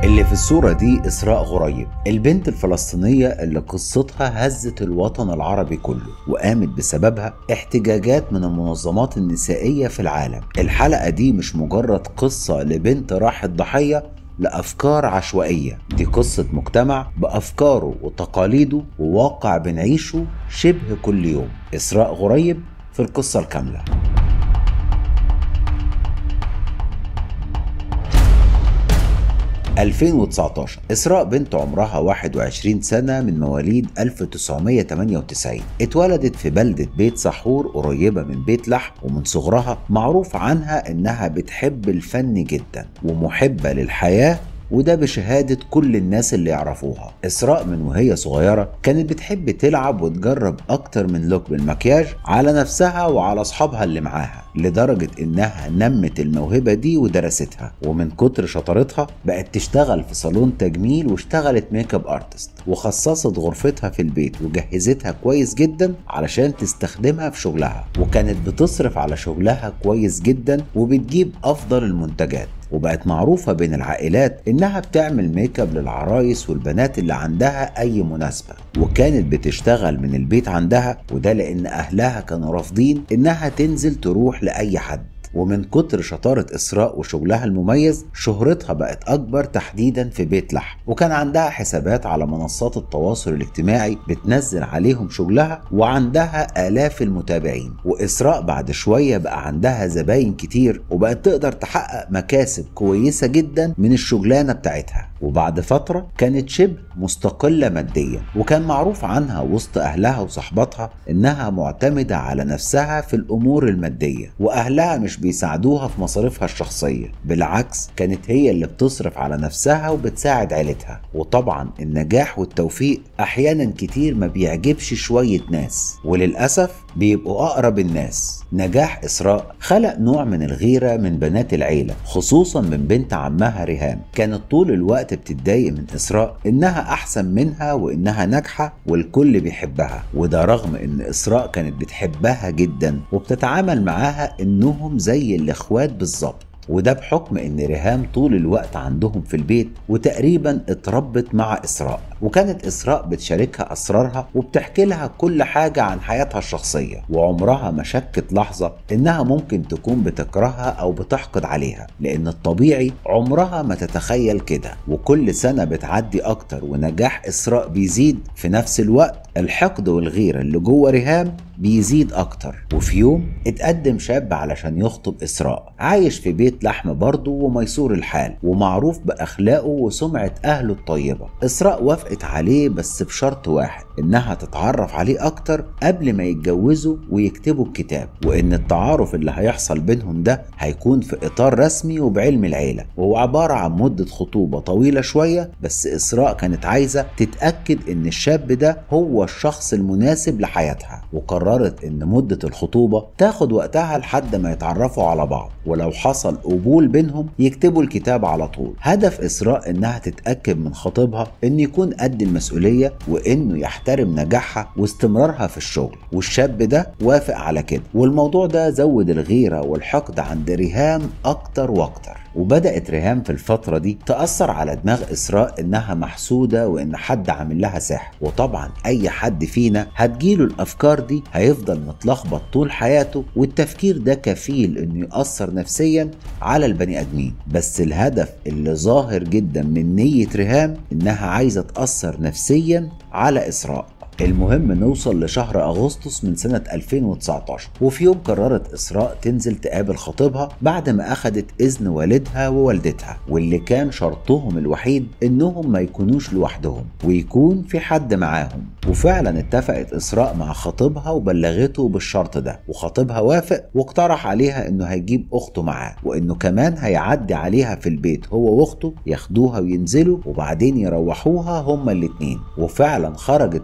اللي في الصورة دي إسراء غريب البنت الفلسطينية اللي قصتها هزت الوطن العربي كله وقامت بسببها احتجاجات من المنظمات النسائية في العالم الحلقة دي مش مجرد قصة لبنت راحت ضحية لأفكار عشوائية دي قصة مجتمع بأفكاره وتقاليده وواقع بنعيشه شبه كل يوم إسراء غريب في القصة الكاملة ...2019 إسراء بنت عمرها 21 سنة من مواليد 1998 اتولدت في بلدة بيت سحور قريبة من بيت لحم ومن صغرها معروف عنها إنها بتحب الفن جدا ومحبة للحياة وده بشهادة كل الناس اللي يعرفوها إسراء من وهي صغيرة كانت بتحب تلعب وتجرب أكتر من لوك بالمكياج على نفسها وعلى أصحابها اللي معاها لدرجة إنها نمت الموهبة دي ودرستها ومن كتر شطارتها بقت تشتغل في صالون تجميل واشتغلت ميك اب ارتست وخصصت غرفتها في البيت وجهزتها كويس جدا علشان تستخدمها في شغلها وكانت بتصرف على شغلها كويس جدا وبتجيب أفضل المنتجات وبقت معروفة بين العائلات إنها بتعمل ميك اب للعرايس والبنات اللي عندها أي مناسبة وكانت بتشتغل من البيت عندها وده لأن أهلها كانوا رافضين إنها تنزل تروح لأي حد ومن كتر شطارة إسراء وشغلها المميز شهرتها بقت أكبر تحديدا في بيت لحم وكان عندها حسابات على منصات التواصل الاجتماعي بتنزل عليهم شغلها وعندها آلاف المتابعين وإسراء بعد شوية بقى عندها زباين كتير وبقت تقدر تحقق مكاسب كويسة جدا من الشغلانة بتاعتها وبعد فترة كانت شبه مستقلة ماديا وكان معروف عنها وسط أهلها وصحباتها إنها معتمدة على نفسها في الأمور المادية وأهلها مش بيساعدوها في مصاريفها الشخصية بالعكس كانت هي اللي بتصرف على نفسها وبتساعد عيلتها وطبعا النجاح والتوفيق أحيانا كتير ما بيعجبش شوية ناس وللأسف بيبقوا أقرب الناس نجاح إسراء خلق نوع من الغيرة من بنات العيلة خصوصا من بنت عمها ريهام كانت طول الوقت بتتضايق من إسراء إنها أحسن منها وإنها ناجحة والكل بيحبها وده رغم إن إسراء كانت بتحبها جدا وبتتعامل معاها إنهم زي الإخوات بالظبط وده بحكم ان ريهام طول الوقت عندهم في البيت وتقريبا اتربت مع اسراء وكانت اسراء بتشاركها اسرارها وبتحكي لها كل حاجه عن حياتها الشخصيه وعمرها ما شكت لحظه انها ممكن تكون بتكرهها او بتحقد عليها لان الطبيعي عمرها ما تتخيل كده وكل سنه بتعدي اكتر ونجاح اسراء بيزيد في نفس الوقت الحقد والغيره اللي جوه ريهام بيزيد أكتر وفي يوم اتقدم شاب علشان يخطب إسراء عايش في بيت لحم برضه وميسور الحال ومعروف بأخلاقه وسمعة أهله الطيبة إسراء وافقت عليه بس بشرط واحد إنها تتعرف عليه أكتر قبل ما يتجوزوا ويكتبوا الكتاب وإن التعارف اللي هيحصل بينهم ده هيكون في إطار رسمي وبعلم العيلة وهو عبارة عن مدة خطوبة طويلة شوية بس إسراء كانت عايزة تتأكد إن الشاب ده هو الشخص المناسب لحياتها وقررت قررت ان مدة الخطوبة تاخد وقتها لحد ما يتعرفوا على بعض ولو حصل قبول بينهم يكتبوا الكتاب على طول هدف اسراء انها تتأكد من خطيبها ان يكون قد المسؤولية وانه يحترم نجاحها واستمرارها في الشغل والشاب ده وافق على كده والموضوع ده زود الغيرة والحقد عند ريهام اكتر واكتر وبدأت ريهام في الفترة دي تأثر على دماغ إسراء إنها محسودة وإن حد عامل لها سحر وطبعا أي حد فينا هتجيله الأفكار دي هيفضل متلخبط طول حياته والتفكير ده كفيل إنه يأثر نفسيا على البني آدمين بس الهدف اللي ظاهر جدا من نية ريهام إنها عايزة تأثر نفسيا على إسراء المهم نوصل لشهر أغسطس من سنة 2019 وفي يوم قررت إسراء تنزل تقابل خطيبها بعد ما أخدت إذن والدها ووالدتها واللي كان شرطهم الوحيد إنهم ما يكونوش لوحدهم ويكون في حد معاهم وفعلا اتفقت إسراء مع خطيبها وبلغته بالشرط ده وخطيبها وافق واقترح عليها إنه هيجيب أخته معاه وإنه كمان هيعدي عليها في البيت هو وأخته ياخدوها وينزلوا وبعدين يروحوها هما الاتنين وفعلا خرجت معاهم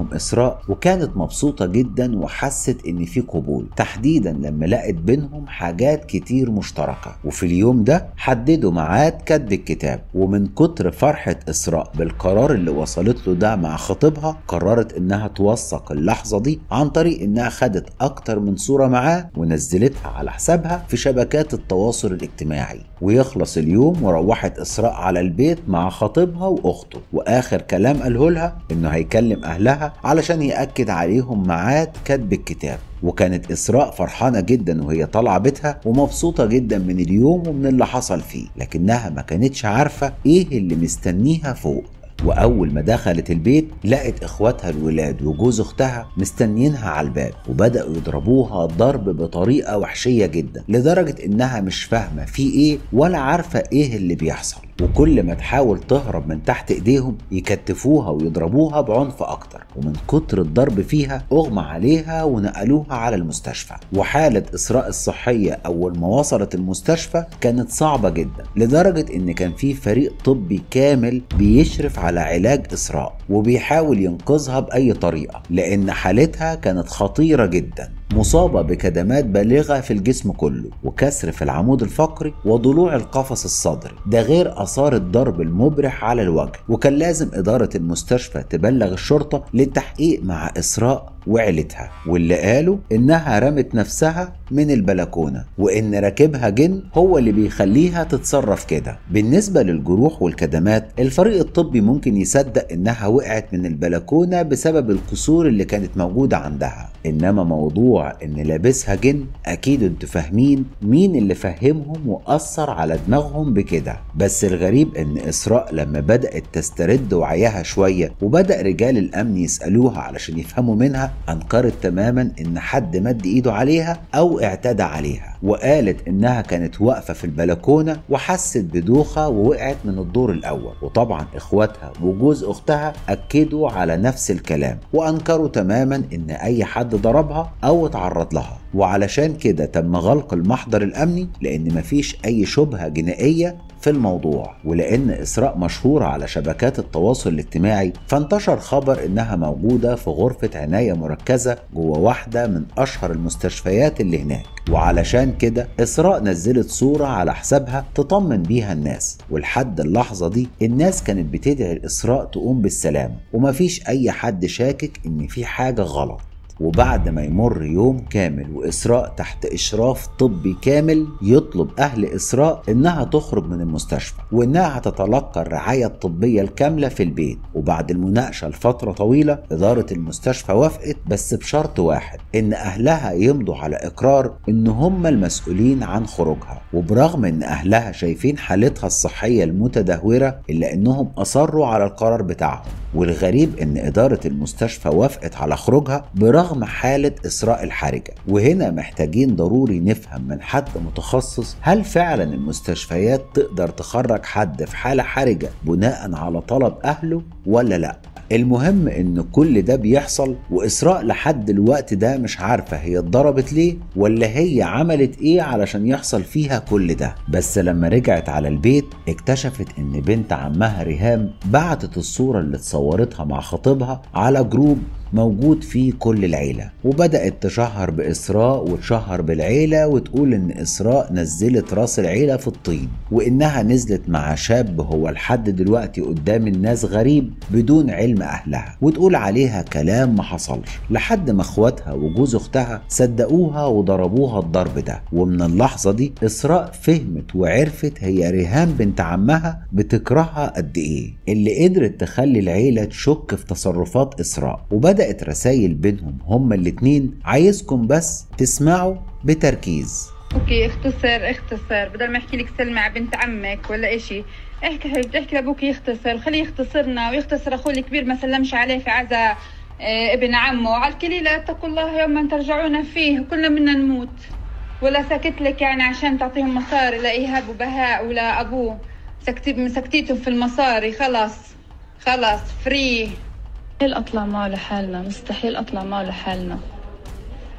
معاهم إسراء وكانت مبسوطة جدا وحست إن في قبول تحديدا لما لقت بينهم حاجات كتير مشتركة وفي اليوم ده حددوا ميعاد كتب الكتاب ومن كتر فرحة إسراء بالقرار اللي وصلت له ده مع خطيبها قررت إنها توثق اللحظة دي عن طريق إنها خدت أكتر من صورة معاه ونزلتها على حسابها في شبكات التواصل الاجتماعي ويخلص اليوم وروحت إسراء على البيت مع خطيبها وأخته وآخر كلام قاله لها إنه هيكلم أهلها علشان يأكد عليهم ميعاد كتب الكتاب وكانت إسراء فرحانة جدا وهي طالعة بيتها ومبسوطة جدا من اليوم ومن اللي حصل فيه لكنها ما كانتش عارفة إيه اللي مستنيها فوق واول ما دخلت البيت لقت اخواتها الولاد وجوز اختها مستنيينها على الباب وبداوا يضربوها ضرب بطريقه وحشيه جدا لدرجه انها مش فاهمه في ايه ولا عارفه ايه اللي بيحصل وكل ما تحاول تهرب من تحت ايديهم يكتفوها ويضربوها بعنف اكتر ومن كتر الضرب فيها اغمى عليها ونقلوها على المستشفى وحالة اسراء الصحية اول ما وصلت المستشفى كانت صعبة جدا لدرجة ان كان في فريق طبي كامل بيشرف على علاج اسراء وبيحاول ينقذها باي طريقة لان حالتها كانت خطيرة جدا مصابة بكدمات بالغة في الجسم كله وكسر في العمود الفقري وضلوع القفص الصدري ده غير آثار الضرب المبرح على الوجه وكان لازم إدارة المستشفى تبلغ الشرطة للتحقيق مع إسراء وعيلتها واللي قالوا إنها رمت نفسها من البلكونة وإن راكبها جن هو اللي بيخليها تتصرف كده بالنسبة للجروح والكدمات الفريق الطبي ممكن يصدق إنها وقعت من البلكونة بسبب الكسور اللي كانت موجودة عندها إنما موضوع إن لابسها جن أكيد انتوا فاهمين مين اللي فهمهم وأثر على دماغهم بكده بس الغريب إن إسراء لما بدأت تسترد وعيها شوية وبدأ رجال الأمن يسألوها علشان يفهموا منها أنكرت تماما إن حد مد إيده عليها أو اعتدى عليها وقالت إنها كانت واقفة في البلكونة وحست بدوخة ووقعت من الدور الأول وطبعا إخواتها وجوز أختها أكدوا على نفس الكلام وأنكروا تماما إن أي حد ضربها أو اتعرض لها وعلشان كده تم غلق المحضر الأمني لأن مفيش أي شبهة جنائية في الموضوع ولأن إسراء مشهورة على شبكات التواصل الاجتماعي فانتشر خبر إنها موجودة في غرفة عناية مركزة جوه واحدة من أشهر المستشفيات اللي هناك وعلشان كده إسراء نزلت صورة على حسابها تطمن بيها الناس ولحد اللحظة دي الناس كانت بتدعي لإسراء تقوم بالسلامة ومفيش أي حد شاكك إن في حاجة غلط وبعد ما يمر يوم كامل وإسراء تحت إشراف طبي كامل يطلب أهل إسراء إنها تخرج من المستشفى وإنها هتتلقى الرعاية الطبية الكاملة في البيت وبعد المناقشة لفترة طويلة إدارة المستشفى وافقت بس بشرط واحد إن أهلها يمضوا على إقرار إن هم المسؤولين عن خروجها وبرغم إن أهلها شايفين حالتها الصحية المتدهورة إلا إنهم أصروا على القرار بتاعهم والغريب إن إدارة المستشفى وافقت على خروجها برغم رغم حالة إسراء الحرجة وهنا محتاجين ضروري نفهم من حد متخصص هل فعلا المستشفيات تقدر تخرج حد في حالة حرجة بناء على طلب أهله ولا لأ المهم ان كل ده بيحصل واسراء لحد الوقت ده مش عارفه هي اتضربت ليه ولا هي عملت ايه علشان يحصل فيها كل ده بس لما رجعت على البيت اكتشفت ان بنت عمها ريهام بعتت الصوره اللي اتصورتها مع خطيبها على جروب موجود فيه كل العيلة وبدأت تشهر بإسراء وتشهر بالعيلة وتقول إن إسراء نزلت راس العيلة في الطين وإنها نزلت مع شاب هو لحد دلوقتي قدام الناس غريب بدون علم أهلها وتقول عليها كلام ما حصلش لحد ما إخواتها وجوز أختها صدقوها وضربوها الضرب ده ومن اللحظة دي إسراء فهمت وعرفت هي ريهام بنت عمها بتكرهها قد إيه اللي قدرت تخلي العيلة تشك في تصرفات إسراء وبدأ بدأت رسايل بينهم هما الاتنين عايزكم بس تسمعوا بتركيز اوكي اختصر اختصر بدل ما احكي لك سلمى على بنت عمك ولا اشي احكي حبيبتي احكي لابوك يختصر خليه يختصرنا ويختصر اخوه الكبير ما سلمش عليه في عزا اه ابن عمه وعلى الكلي لا اتقوا الله يوما ترجعون فيه كلنا بدنا نموت ولا سكت لك يعني عشان تعطيهم مصاري لايهاب وبهاء ولا ابوه سكتي سكتيتهم في المصاري خلاص خلاص فري مستحيل اطلع معه لحالنا مستحيل اطلع معه لحالنا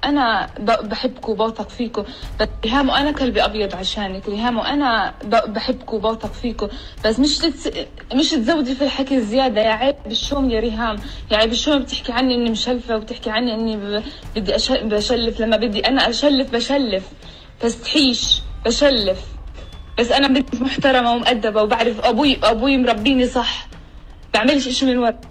انا ب- بحبكم وبوثق فيكم بس ريهام وانا كلبي ابيض عشانك ريهام وانا ب- بحبكم وبوثق فيكم بس مش تتس... مش تزودي في الحكي زياده يا عيب بالشوم يا ريهام يا عيب بالشوم بتحكي عني اني مشلفه وبتحكي عني اني ب... بدي أش... بشلف لما بدي انا اشلف بشلف بس تحيش بشلف بس انا بنت محترمه ومؤدبه وبعرف ابوي ابوي مربيني صح بعملش اشي من ورا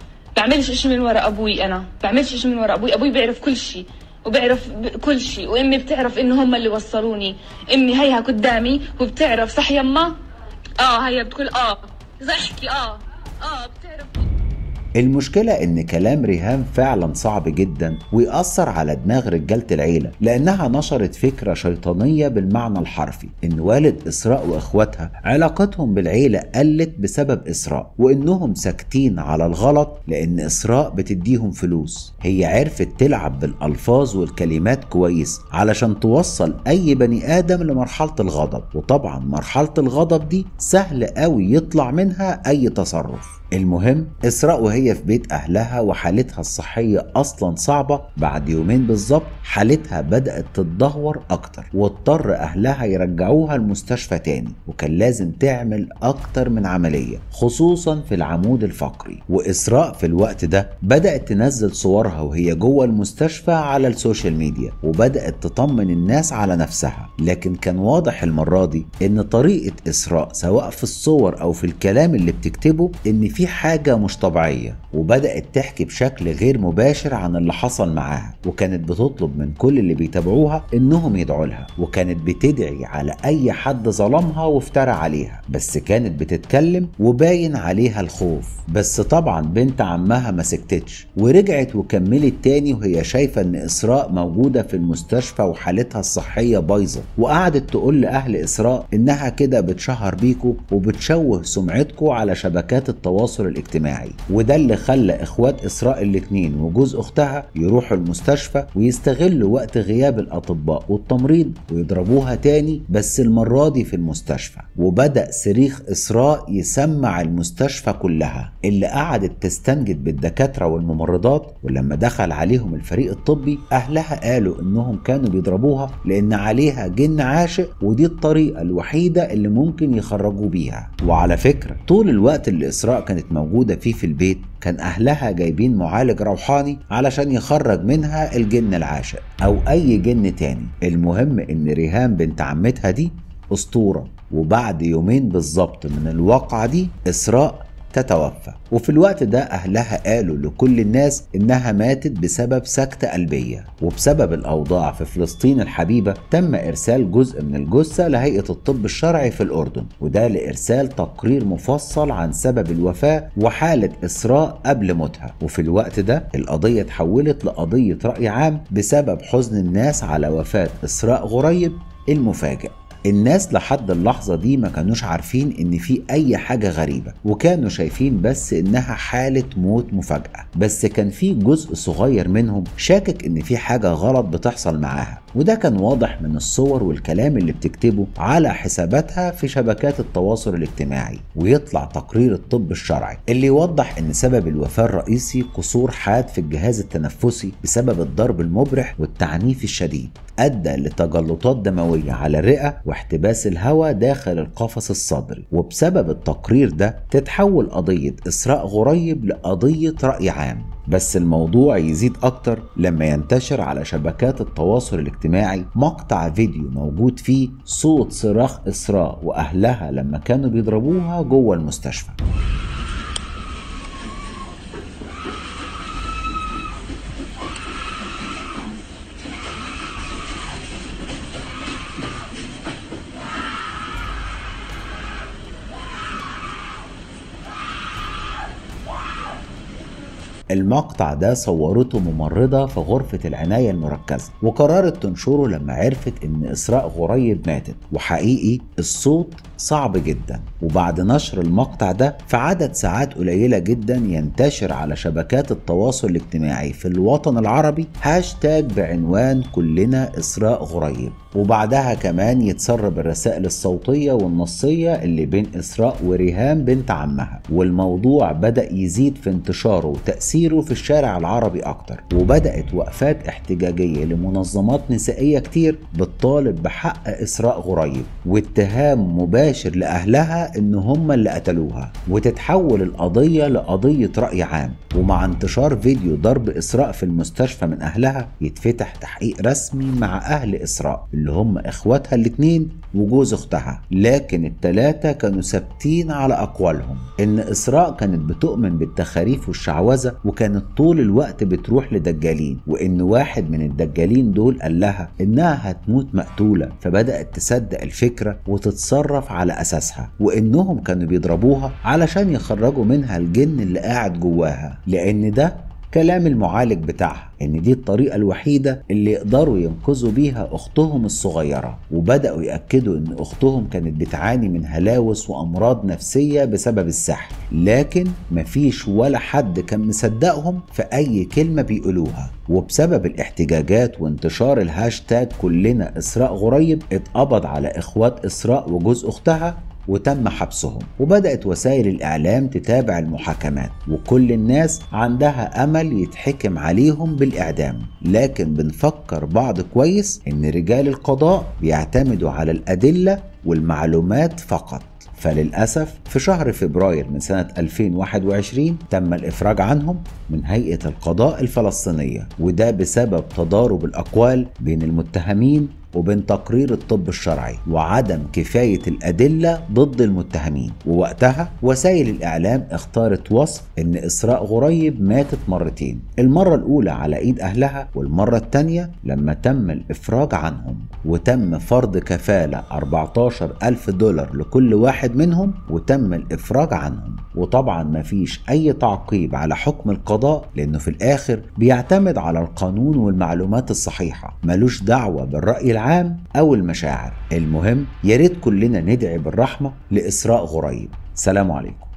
بعملش اشي من ورا ابوي انا بعملش اشي من ورا ابوي ابوي بيعرف كل شيء وبيعرف ب- كل شيء وامي بتعرف انه هم اللي وصلوني امي هيها قدامي وبتعرف صح يما اه هيا بتقول اه اذا احكي اه اه بتعرف المشكلة إن كلام ريهام فعلا صعب جدا ويأثر على دماغ رجالة العيلة لأنها نشرت فكرة شيطانية بالمعنى الحرفي إن والد إسراء وإخواتها علاقتهم بالعيلة قلت بسبب إسراء وإنهم ساكتين على الغلط لأن إسراء بتديهم فلوس هي عرفت تلعب بالألفاظ والكلمات كويس علشان توصل أي بني آدم لمرحلة الغضب وطبعا مرحلة الغضب دي سهل قوي يطلع منها أي تصرف المهم إسراء وهي في بيت أهلها وحالتها الصحية أصلا صعبة بعد يومين بالظبط حالتها بدأت تتدهور أكتر واضطر أهلها يرجعوها المستشفى تاني وكان لازم تعمل أكتر من عملية خصوصا في العمود الفقري وإسراء في الوقت ده بدأت تنزل صورها وهي جوه المستشفى على السوشيال ميديا وبدأت تطمن الناس على نفسها لكن كان واضح المرة دي إن طريقة إسراء سواء في الصور أو في الكلام اللي بتكتبه إن في حاجة مش طبيعية وبدأت تحكي بشكل غير مباشر عن اللي حصل معاها وكانت بتطلب من كل اللي بيتابعوها إنهم يدعوا لها وكانت بتدعي على أي حد ظلمها وافترى عليها بس كانت بتتكلم وباين عليها الخوف بس طبعا بنت عمها ما سكتتش ورجعت وكملت تاني وهي شايفة إن إسراء موجودة في المستشفى وحالتها الصحية بايظة وقعدت تقول لأهل إسراء إنها كده بتشهر بيكوا وبتشوه سمعتكوا على شبكات التواصل الاجتماعي وده اللي خلى إخوات إسراء الاتنين وجوز أختها يروحوا المستشفى ويستغلوا وقت غياب الأطباء والتمريض ويضربوها تاني بس المرة دي في المستشفى وبدأ صريخ إسراء يسمع المستشفى كلها اللي قعدت تستنجد بالدكاترة والممرضات ولما دخل عليهم الفريق الطبي أهلها قالوا إنهم كانوا بيضربوها لأن عليها جن عاشق ودي الطريقة الوحيدة اللي ممكن يخرجوا بيها وعلى فكرة طول الوقت اللي إسراء كانت موجودة فيه في البيت كان أهلها جايبين معالج روحاني علشان يخرج منها الجن العاشق أو أي جن تاني المهم إن ريهام بنت عمتها دي أسطورة وبعد يومين بالظبط من الواقعة دي إسراء تتوفى وفي الوقت ده أهلها قالوا لكل الناس إنها ماتت بسبب سكتة قلبية وبسبب الأوضاع في فلسطين الحبيبة تم إرسال جزء من الجثة لهيئة الطب الشرعي في الأردن وده لإرسال تقرير مفصل عن سبب الوفاة وحالة إسراء قبل موتها وفي الوقت ده القضية اتحولت لقضية رأي عام بسبب حزن الناس على وفاة إسراء غريب المفاجئ الناس لحد اللحظة دي ما كانوش عارفين ان في اي حاجة غريبة وكانوا شايفين بس انها حالة موت مفاجأة بس كان في جزء صغير منهم شاكك ان في حاجة غلط بتحصل معاها وده كان واضح من الصور والكلام اللي بتكتبه على حساباتها في شبكات التواصل الاجتماعي ويطلع تقرير الطب الشرعي اللي يوضح ان سبب الوفاة الرئيسي قصور حاد في الجهاز التنفسي بسبب الضرب المبرح والتعنيف الشديد ادى لتجلطات دمويه على الرئه واحتباس الهواء داخل القفص الصدري وبسبب التقرير ده تتحول قضيه اسراء غريب لقضيه راي عام بس الموضوع يزيد اكتر لما ينتشر على شبكات التواصل الاجتماعي مقطع فيديو موجود فيه صوت صراخ اسراء واهلها لما كانوا بيضربوها جوه المستشفى المقطع ده صورته ممرضة في غرفة العناية المركزة وقررت تنشره لما عرفت ان اسراء غريب ماتت وحقيقي الصوت صعب جدا وبعد نشر المقطع ده في عدد ساعات قليلة جدا ينتشر على شبكات التواصل الاجتماعي في الوطن العربي هاشتاج بعنوان كلنا إسراء غريب وبعدها كمان يتسرب الرسائل الصوتية والنصية اللي بين إسراء وريهام بنت عمها والموضوع بدأ يزيد في انتشاره وتأثيره في الشارع العربي أكتر وبدأت وقفات احتجاجية لمنظمات نسائية كتير بتطالب بحق إسراء غريب واتهام مباشر لأهلها إن هم اللي قتلوها وتتحول القضية لقضية رأي عام ومع انتشار فيديو ضرب إسراء في المستشفى من أهلها يتفتح تحقيق رسمي مع أهل إسراء اللي هم إخواتها الاتنين وجوز أختها لكن التلاتة كانوا ثابتين على أقوالهم إن إسراء كانت بتؤمن بالتخاريف والشعوذة وكانت طول الوقت بتروح لدجالين وإن واحد من الدجالين دول قال لها إنها هتموت مقتولة فبدأت تصدق الفكرة وتتصرف على أساسها وإنهم كانوا بيضربوها علشان يخرجوا منها الجن اللي قاعد جواها لأن ده كلام المعالج بتاعها ان دي الطريقة الوحيدة اللي يقدروا ينقذوا بيها اختهم الصغيرة وبدأوا يأكدوا ان اختهم كانت بتعاني من هلاوس وامراض نفسية بسبب السحر لكن مفيش ولا حد كان مصدقهم في اي كلمة بيقولوها وبسبب الاحتجاجات وانتشار الهاشتاج كلنا اسراء غريب اتقبض على اخوات اسراء وجوز اختها وتم حبسهم وبدأت وسائل الإعلام تتابع المحاكمات وكل الناس عندها أمل يتحكم عليهم بالإعدام لكن بنفكر بعض كويس إن رجال القضاء بيعتمدوا على الأدلة والمعلومات فقط فللأسف في شهر فبراير من سنة 2021 تم الإفراج عنهم من هيئة القضاء الفلسطينية وده بسبب تضارب الأقوال بين المتهمين وبين تقرير الطب الشرعي وعدم كفاية الأدلة ضد المتهمين ووقتها وسائل الإعلام اختارت وصف إن إسراء غريب ماتت مرتين المرة الأولى على إيد أهلها والمرة الثانية لما تم الإفراج عنهم وتم فرض كفالة 14 ألف دولار لكل واحد منهم وتم الإفراج عنهم وطبعا مفيش أي تعقيب على حكم القضاء لأنه في الآخر بيعتمد على القانون والمعلومات الصحيحة ملوش دعوة بالرأي العام أو المشاعر المهم ياريت كلنا ندعي بالرحمة لإسراء غريب سلام عليكم